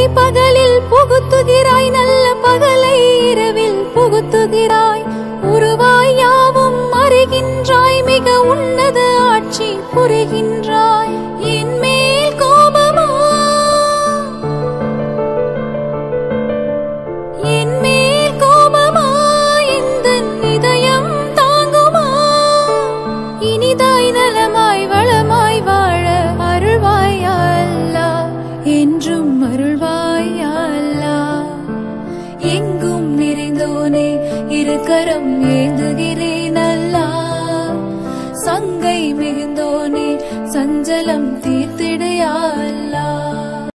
பகலில் புகுத்துகிறாய் நல்ல பகலை இரவில் புகுத்துகிறாய் உருவாய் யாவும் அறிகின்றாய் மிக உன்னத ஆட்சி புரிகின்றாய் என் மேல் கோபமா என் மேல் கோபமா எந்தன் இதயம் தாங்குமா இனிதாய் நலமாய் வளமாய் வாழ அருள்வாயா அல்லாஹ் என்றும் அருள்வாயா அல்லாஹ் எங்கும் நிறைந்தோனே இருக்கரம் ஏந்துகிறேன் அல்லா சங்கை மிகுந்தோனே சஞ்சலம் தீர்த்திடையா அல்லாஹ்